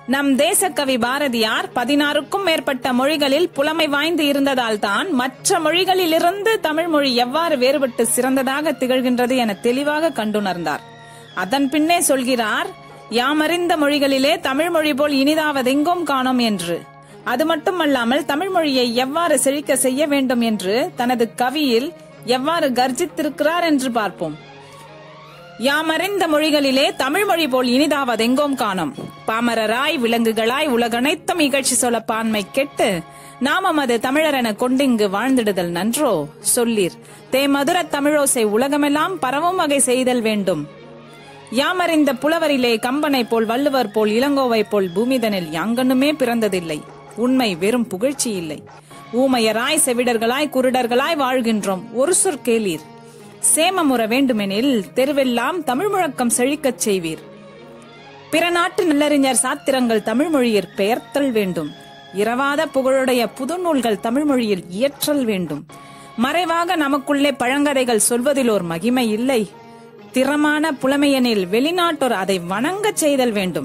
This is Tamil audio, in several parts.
நம் தேசக்கவி பாரதியார் பதினாறுக்கும் மேற்பட்ட மொழிகளில் புலமை வாய்ந்து இருந்ததால் தான் மற்ற மொழிகளிலிருந்து தமிழ் மொழி எவ்வாறு வேறுபட்டு சிறந்ததாக திகழ்கின்றது என தெளிவாக கண்டுணர்ந்தார் அதன் பின்னே சொல்கிறார் யாமறிந்த மொழிகளிலே தமிழ் மொழி போல் இனிதாவதெங்கும் காணோம் என்று அது மட்டுமல்லாமல் தமிழ் மொழியை எவ்வாறு செழிக்க செய்ய வேண்டும் என்று தனது கவியில் எவ்வாறு கர்ஜித்திருக்கிறார் என்று பார்ப்போம் யாமறிந்த மொழிகளிலே தமிழ் மொழி போல் இனிதாவதெங்கோம் காணோம் பாமரராய் விலங்குகளாய் உலகனைத்தும் இகழ்ச்சி சொல்ல பான்மை கெட்டு நாமம் அது தமிழரென கொண்டிங்கு வாழ்ந்திடுதல் நன்றோ சொல்லீர் தேமதுர தமிழோசை உலகமெல்லாம் பரவும் வகை செய்தல் வேண்டும் யாமறிந்த புலவரிலே கம்பனை போல் வள்ளுவர் போல் இளங்கோவை போல் பூமிதனில் யாங்கண்ணுமே பிறந்ததில்லை உண்மை வெறும் புகழ்ச்சி இல்லை ஊமையராய் செவிடர்களாய் குருடர்களாய் வாழ்கின்றோம் ஒரு சொற் கேளீர் சேமமுற வேண்டுமெனில் தெருவெல்லாம் தமிழ் முழக்கம் செழிக்கச் செய்வீர் பிற நாட்டு நல்லறிஞர் சாத்திரங்கள் தமிழ் மொழியில் பெயர்த்தல் வேண்டும் இரவாத புகழுடைய புதுநூல்கள் தமிழ் மொழியில் இயற்றல் வேண்டும் மறைவாக நமக்குள்ளே பழங்கதைகள் சொல்வதில் ஒரு மகிமை இல்லை திறமான புலமையெனில் வெளிநாட்டோர் அதை வணங்கச் செய்தல் வேண்டும்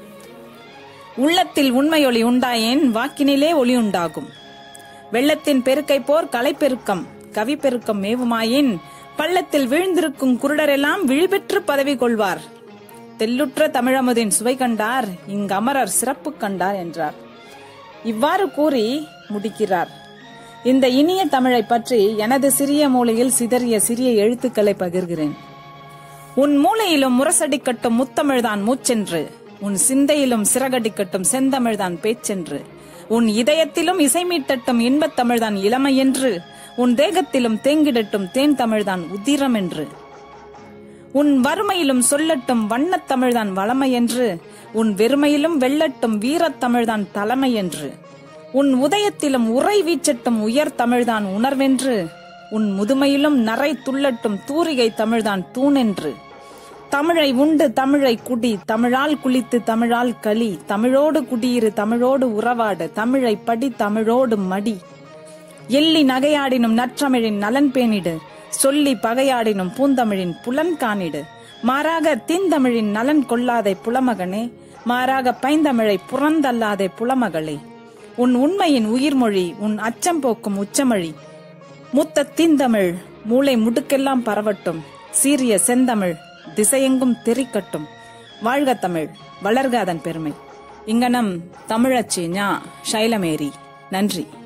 உள்ளத்தில் உண்மையொளி உண்டாயேன் வாக்கினிலே ஒளி உண்டாகும் வெள்ளத்தின் பெருக்கை போர் கலைப்பெருக்கம் கவி பெருக்கம் மேவுமாயின் பள்ளத்தில் வீழ்ந்திருக்கும் குருடரெல்லாம் விழிபெற்று பதவி கொள்வார் தெல்லுற்ற தமிழமுதின் சுவை கண்டார் இங்கு அமரர் சிறப்பு கண்டார் என்றார் இவ்வாறு கூறி முடிக்கிறார் இந்த இனிய தமிழை பற்றி எனது சிறிய மூலையில் சிதறிய சிறிய எழுத்துக்களை பகிர்கிறேன் உன் மூளையிலும் முரசடிக்கட்டும் முத்தமிழ்தான் மூச்சென்று உன் சிந்தையிலும் சிறகடிக்கட்டும் செந்தமிழ்தான் பேச்சென்று உன் இதயத்திலும் இசைமீட்டட்டும் இன்பத் தமிழ்தான் இளமை என்று உன் தேகத்திலும் தேங்கிடட்டும் தேன் தமிழ்தான் உதிரம் என்று உன் வறுமையிலும் சொல்லட்டும் வண்ணத் தமிழ்தான் வளமை என்று உன் வெறுமையிலும் வெல்லட்டும் வீரத் தமிழ்தான் தலைமை என்று உன் உதயத்திலும் உரை வீச்சட்டும் உயர் தமிழ்தான் உணர்வென்று உன் முதுமையிலும் நரை துள்ளட்டும் தூரிகை தமிழ்தான் தூணென்று தமிழை உண்டு தமிழை குடி தமிழால் குளித்து தமிழால் களி தமிழோடு குடியிரு தமிழோடு உறவாடு தமிழை படி தமிழோடு மடி எள்ளி நகையாடினும் நற்றமிழின் நலன் பேணிடு சொல்லி பகையாடினும் பூந்தமிழின் புலன் காணிடு மாறாக தீந்தமிழின் நலன் கொள்ளாதே புலமகனே மாறாக பைந்தமிழை புறந்தல்லாதே புலமகளே உன் உண்மையின் உயிர்மொழி உன் அச்சம் போக்கும் உச்சமொழி முத்த தீந்தமிழ் மூளை முடுக்கெல்லாம் பரவட்டும் சீரிய செந்தமிழ் திசையெங்கும் தெரிக்கட்டும் வாழ்க தமிழ் வளர்க அதன் பெருமை இங்கனம் தமிழச்சி ஞா ஷைலமேரி நன்றி